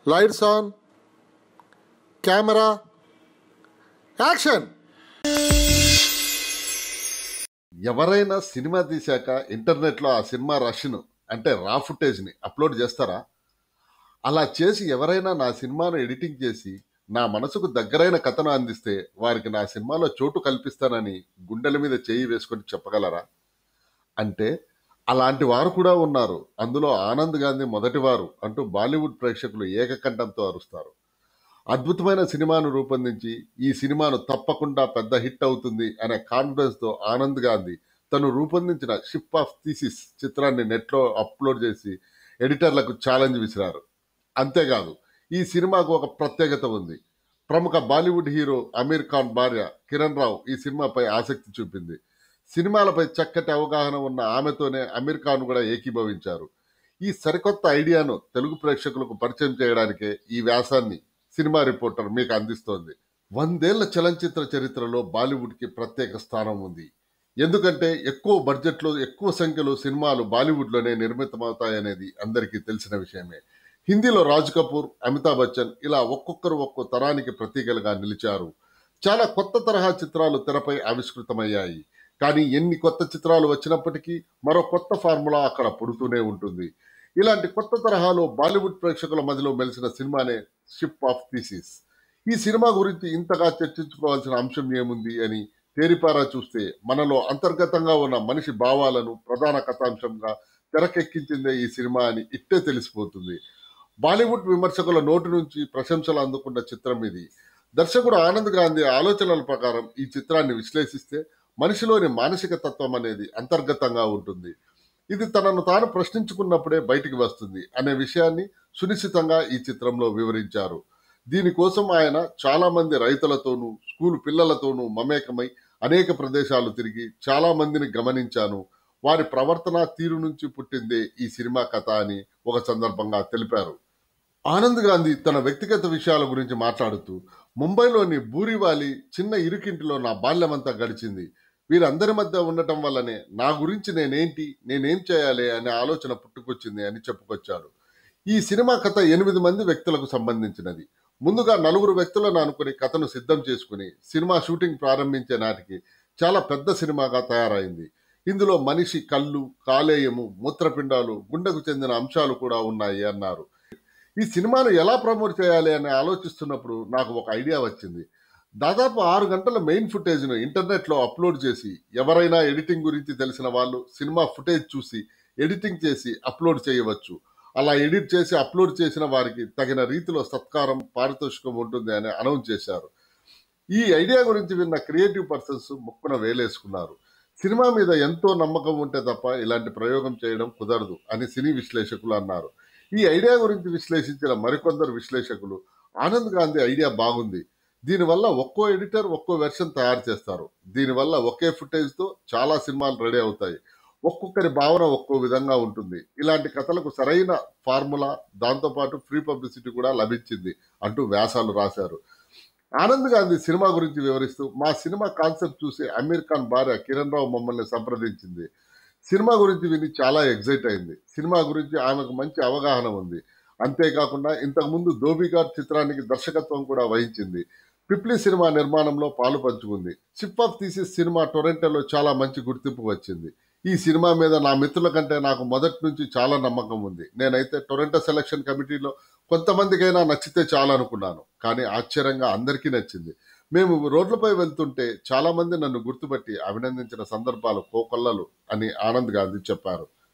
lights on camera action ఎవరైనా cinema తీశాక ఇంటర్నెట్లో ఆ సినిమా రష్ను అంటే రా ఫుటేజ్ని అప్లోడ్ చేస్తారా అలా చేసి ఎవరైనా నా సినిమాను ఎడిటింగ్ చేసి నా మనసుకు దగ్గరైన కథను అందిస్తే వారికి నా సినిమాలో చోటు కల్పిస్తానని గుండెల మీద చేయి వేసుకొని చెప్పగలరా అంటే అలాంటి వారు కూడా ఉన్నారు అందులో ఆనంద్ గాంధీ మొదటివారు అంటూ బాలీవుడ్ ప్రేక్షకులు ఏకకంఠంతో అరుస్తారు అద్భుతమైన సినిమాను రూపొందించి ఈ సినిమాను తప్పకుండా పెద్ద హిట్ అవుతుంది అనే కాన్ఫిడెన్స్ తో ఆనంద్ గాంధీ తను రూపొందించిన షిప్ ఆఫ్ థీసిస్ చిత్రాన్ని నెట్లో అప్లోడ్ చేసి ఎడిటర్లకు ఛాలెంజ్ విసిరారు అంతేకాదు ఈ సినిమాకు ఒక ప్రత్యేకత ఉంది ప్రముఖ బాలీవుడ్ హీరో అమీర్ ఖాన్ భార్య కిరణ్ రావు ఈ సినిమాపై ఆసక్తి చూపింది సినిమాలపై చక్కటి అవగాహన ఉన్న ఆమెతోనే అమీర్ ఖాన్ కూడా ఏకీభవించారు ఈ సరికొత్త ఐడియాను తెలుగు ప్రేక్షకులకు పరిచయం చేయడానికే ఈ వ్యాసాన్ని సినిమా రిపోర్టర్ మీకు అందిస్తోంది వందేళ్ల చలనచిత్ర చరిత్రలో బాలీవుడ్కి ప్రత్యేక స్థానం ఉంది ఎందుకంటే ఎక్కువ బడ్జెట్లో ఎక్కువ సంఖ్యలో సినిమాలు బాలీవుడ్లోనే నిర్మితమవుతాయనేది అందరికీ తెలిసిన విషయమే హిందీలో రాజ్ కపూర్ అమితాబ్ బచ్చన్ ఇలా ఒక్కొక్కరు ఒక్కో తరానికి ప్రతీకలుగా నిలిచారు చాలా కొత్త తరహా చిత్రాలు తెరపై ఆవిష్కృతమయ్యాయి కానీ ఎన్ని కొత్త చిత్రాలు వచ్చినప్పటికీ మరో కొత్త ఫార్ములా అక్కడ పుడుతూనే ఉంటుంది ఇలాంటి కొత్త తరహాలో బాలీవుడ్ ప్రేక్షకుల మధ్యలో మెలిసిన సినిమానే షిప్ ఆఫ్ థీసిస్ ఈ సినిమా గురించి ఇంతగా చర్చించుకోవాల్సిన అంశం ఏముంది అని తేరిపారా చూస్తే మనలో అంతర్గతంగా ఉన్న మనిషి భావాలను ప్రధాన కథాంశంగా తెరకెక్కించిందే ఈ సినిమా అని ఇట్టే తెలిసిపోతుంది బాలీవుడ్ విమర్శకుల నోటి నుంచి ప్రశంసలు అందుకున్న చిత్రం ఇది దర్శకుడు ఆనంద్ గాంధీ ఆలోచనల ప్రకారం ఈ చిత్రాన్ని విశ్లేషిస్తే మనిషిలోని మానసిక తత్వం అనేది అంతర్గతంగా ఉంటుంది ఇది తనను తాను ప్రశ్నించుకున్నప్పుడే బయటికి వస్తుంది అనే విషయాన్ని సునిశ్చితంగా ఈ చిత్రంలో వివరించారు దీనికోసం ఆయన చాలా మంది రైతులతోనూ స్కూల్ పిల్లలతోనూ మమేకమై అనేక ప్రదేశాలు తిరిగి చాలా మందిని గమనించాను వారి ప్రవర్తన తీరు నుంచి పుట్టిందే ఈ సినిమా కథ అని ఒక సందర్భంగా తెలిపారు ఆనంద్ గాంధీ తన వ్యక్తిగత విషయాల గురించి మాట్లాడుతూ ముంబైలోని బూరివాలి చిన్న ఇరుకింటిలో నా బాల్యమంతా గడిచింది వీరందరి మధ్య ఉండటం వల్లనే నా గురించి నేనేంటి నేనేం చేయాలి అనే ఆలోచన పుట్టుకొచ్చింది అని చెప్పుకొచ్చాడు ఈ సినిమా కథ ఎనిమిది మంది వ్యక్తులకు సంబంధించినది ముందుగా నలుగురు వ్యక్తులను అనుకుని కథను సిద్ధం చేసుకుని సినిమా షూటింగ్ ప్రారంభించే నాటికి చాలా పెద్ద సినిమాగా తయారైంది ఇందులో మనిషి కళ్ళు కాలేయము మూత్రపిండాలు గుండెకు చెందిన అంశాలు కూడా ఉన్నాయి అన్నారు ఈ సినిమాను ఎలా ప్రమోట్ చేయాలి అని ఆలోచిస్తున్నప్పుడు నాకు ఒక ఐడియా వచ్చింది దాదాపు ఆరు గంటల మెయిన్ ఫుటేజ్ను ఇంటర్నెట్లో అప్లోడ్ చేసి ఎవరైనా ఎడిటింగ్ గురించి తెలిసిన వాళ్ళు సినిమా ఫుటేజ్ చూసి ఎడిటింగ్ చేసి అప్లోడ్ చేయవచ్చు అలా ఎడిట్ చేసి అప్లోడ్ చేసిన వారికి తగిన రీతిలో సత్కారం పారితోషికం ఉంటుంది అని అనౌన్స్ చేశారు ఈ ఐడియా గురించి విన్న క్రియేటివ్ పర్సన్స్ ముక్కున వేలేసుకున్నారు సినిమా మీద ఎంతో నమ్మకం ఉంటే తప్ప ఇలాంటి ప్రయోగం చేయడం కుదరదు అని సినీ విశ్లేషకులు అన్నారు ఈ ఐడియా గురించి విశ్లేషించిన మరికొందరు విశ్లేషకులు ఆనంద్ గాంధీ ఐడియా బాగుంది దీనివల్ల ఒక్కో ఎడిటర్ ఒక్కో వెర్షన్ తయారు చేస్తారు దీనివల్ల ఒకే ఫుటేజ్తో చాలా సినిమాలు రెడీ అవుతాయి ఒక్కొక్కరి భావన ఒక్కో విధంగా ఉంటుంది ఇలాంటి కథలకు సరైన ఫార్ములా దాంతోపాటు ఫ్రీ పబ్లిసిటీ కూడా లభించింది అంటూ వ్యాసాలు రాశారు ఆనంద్ గాంధీ సినిమా గురించి వివరిస్తూ మా సినిమా కాన్సెప్ట్ చూసి అమీర్ ఖాన్ భార్య కిరణ్ రావు మమ్మల్ని సంప్రదించింది సినిమా గురించి విని చాలా ఎగ్జైట్ అయింది సినిమా గురించి ఆమెకు మంచి అవగాహన ఉంది అంతేకాకుండా ఇంతకుముందు ధోబిఘాట్ చిత్రానికి దర్శకత్వం కూడా వహించింది పిప్లీ సినిమా నిర్మాణంలో పాలు పంచుకుంది షిప్ ఆఫ్ థీసిస్ సినిమా టొరెంటోలో చాలా మంచి గుర్తింపు వచ్చింది ఈ సినిమా మీద నా మిత్రుల కంటే నాకు మొదటి నుంచి చాలా నమ్మకం ఉంది నేనైతే టొరెంటో సెలక్షన్ కమిటీలో కొంతమందికైనా నచ్చితే చాలా అనుకున్నాను కానీ ఆశ్చర్యంగా అందరికీ నచ్చింది మేము రోడ్లపై వెళ్తుంటే చాలా మంది నన్ను గుర్తుపట్టి అభినందించిన సందర్భాలు కోకొల్లలు అని ఆనంద్ గాంధీ చెప్పారు